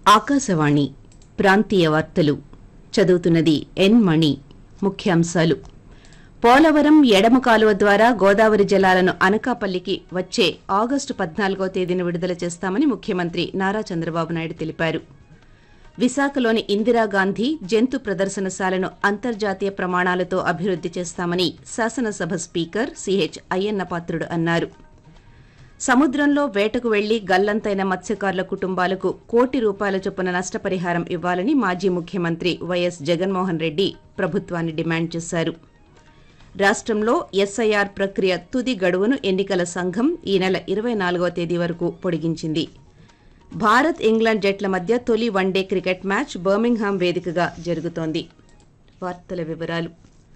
ఆకాశవాణి ప్రాంతీయ వార్తలు చదువుతున్నది ఎన్ మణి ముఖ్యాంశాలు పోలవరం ఎడమ కాలువ ద్వారా గోదావరి జలాలను అనకాపల్లికి వచ్చే ఆగస్టు పద్నాలుగో తేదీన విడుదల చేస్తామని ముఖ్యమంత్రి నారా చంద్రబాబు నాయుడు తెలిపారు విశాఖలోని ఇందిరాగాంధీ జంతు ప్రదర్శనశాలను అంతర్జాతీయ ప్రమాణాలతో అభివృద్ది చేస్తామని శాసనసభ స్పీకర్ సిహెచ్ అయ్యన్నపాత్రుడు అన్నారు సముద్రంలో వేటకు వెళ్లి గల్లంతైన మత్స్యకారుల కుటుంబాలకు కోటి రూపాయల చొప్పున నష్టపరిహారం ఇవ్వాలని మాజీ ముఖ్యమంత్రి వైఎస్ జగన్మోహన్ రెడ్డి ప్రభుత్వాన్ని డిమాండ్ చేశారు రాష్ట్రంలో ఎస్ఐఆర్ ప్రక్రియ తుది గడువును ఎన్నికల సంఘం ఈ నెల ఇరవై నాలుగవ తేదీ వరకు పొడిగించింది భారత్ ఇంగ్లాండ్ జట్ల మధ్య తొలి వన్డే క్రికెట్ మ్యాచ్ బర్మింగ్హామ్ వేదికగా జరుగుతోంది వార్తల వివరాలు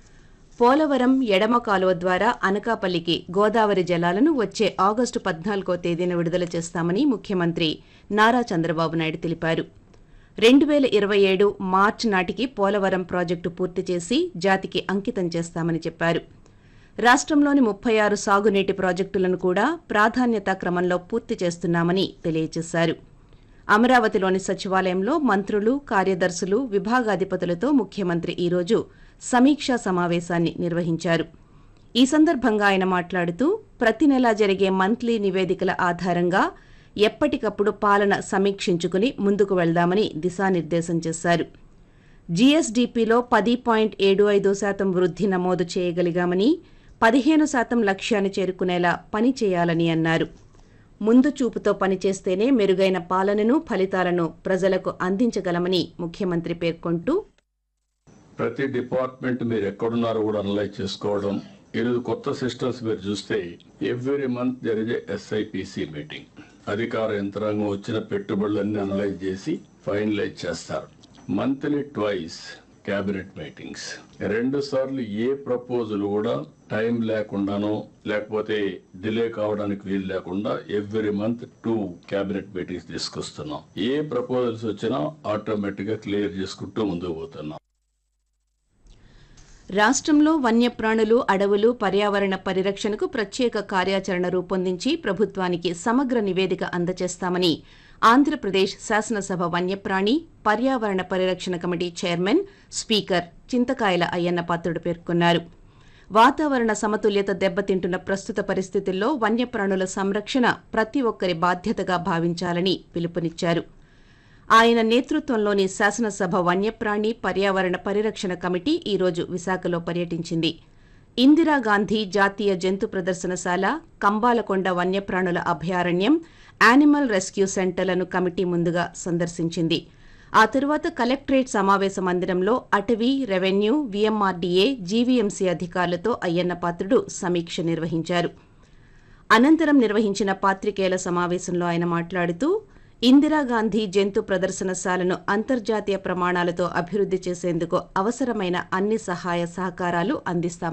పోలవరం ఎడమ కాలువ ద్వారా అనకాపల్లికి గోదావరి జలాలను వచ్చే ఆగస్టు పద్నాలుగో తేదీన విడుదల చేస్తామని ముఖ్యమంత్రి నారా చంద్రబాబు నాయుడు తెలిపారు రెండు వేల ఇరవై ఏడు మార్చి నాటికి పోలవరం ప్రాజెక్టు పూర్తి చేసి జాతికి అంకితం చేస్తామని చెప్పారు రాష్ట్రంలోని ముప్పై ఆరు సాగునీటి ప్రాజెక్టులను కూడా ప్రాధాన్యతా క్రమంలో పూర్తి చేస్తున్నామని తెలియజేశారు అమరావతిలోని సచివాలయంలో మంత్రులు కార్యదర్శులు విభాగాధిపతులతో ముఖ్యమంత్రి ఈరోజు సమీక్షా సమావేశాన్ని నిర్వహించారు ఈ సందర్భంగా ఆయన మాట్లాడుతూ ప్రతి నెలా జరిగే మంత్లీ నివేదికల ఆధారంగా ఎప్పటికప్పుడు పాలన సమీక్షించుకుని ముందుకు వెళ్దామని దిశానిర్దేశం చేశారు జీఎస్డీపీలో పది పాయింట్ ఏడు ఐదు శాతం వృద్ధి నమోదు చేయగలిగామని పదిహేను శాతం లక్ష్యాన్ని చేరుకునేలా పని చేయాలని అన్నారు ముందు చూపుతో పనిచేస్తేనే మెరుగైన పాలనను ఫలితాలను ప్రజలకు అందించగలమని ముఖ్యమంత్రి పేర్కొంటూ ప్రతి డిపార్ట్మెంట్ మీరు ఎక్కడున్నారో కూడా అనలైజ్ చేసుకోవడం ఈరోజు కొత్త సిస్టమ్స్ మీరు చూస్తే ఎవ్రీ మంత్ జరిగే ఎస్ఐపిసి మీటింగ్ అధికార యంత్రాంగం వచ్చిన పెట్టుబడులన్నీ అనలైజ్ చేసి ఫైనలైజ్ చేస్తారు మంత్లీ ట్వైస్ క్యాబినెట్ మీటింగ్స్ రెండు సార్లు ఏ ప్రపోజల్ కూడా టైం లేకుండానో లేకపోతే డిలే కావడానికి వీలు లేకుండా every month two cabinet meetings తీసుకొస్తున్నాం ఏ ప్రపోజల్స్ వచ్చినా ఆటోమేటిక్ గా క్లియర్ చేసుకుంటూ ముందుకు పోతున్నాం రాష్ట్రంలో వన్యప్రాణులు అడవులు పర్యావరణ పరిరక్షణకు ప్రత్యేక కార్యాచరణ రూపొందించి ప్రభుత్వానికి సమగ్ర నివేదిక అందజేస్తామని ఆంధ్రప్రదేశ్ శాసనసభ వన్యప్రాణి పర్యావరణ పరిరక్షణ committee chairman speaker Chintakayala Ayyannapatrudu పేర్కొన్నారు వాతావరణ సమతుల్యత దెబ్బతింటున్న ప్రస్తుత పరిస్థితుల్లో వన్యప్రాణుల సంరక్షణ ప్రతి ఒక్కరి బాధ్యతగా భావించాలని పిలుపునిచ్చారు ఆయన నేతృత్వంలోని శాసనసభ వన్యప్రాణి పర్యావరణ పరిరక్షణ కమిటీ ఈరోజు విశాఖలో పర్యటించింది ఇందిరాగాంధీ జాతీయ జంతు ప్రదర్శనశాల కంబాలకొండ వన్యప్రాణుల అభయారణ్యం యానిమల్ రెస్క్యూ సెంటర్లను కమిటీ ముందుగా సందర్శించింది ఆ తరువాత కలెక్టరేట్ సమావేశ మందిరంలో అటవీ రెవెన్యూ వీఎంఆర్డీఏ జీవీఎంసీ అధికారులతో అయ్యన్నపాత్రుడు సమీక్ష నిర్వహించారు అనంతరం నిర్వహించిన పాత్రికేయుల సమావేశంలో ఆయన మాట్లాడుతూ ఇందిరాగాంధీ జంతు ప్రదర్శనశాలను అంతర్జాతీయ ప్రమాణాలతో అభివృద్ది చేసేందుకు అవసరమైన అన్ని సహాయ సహకారాలు అందిస్తామని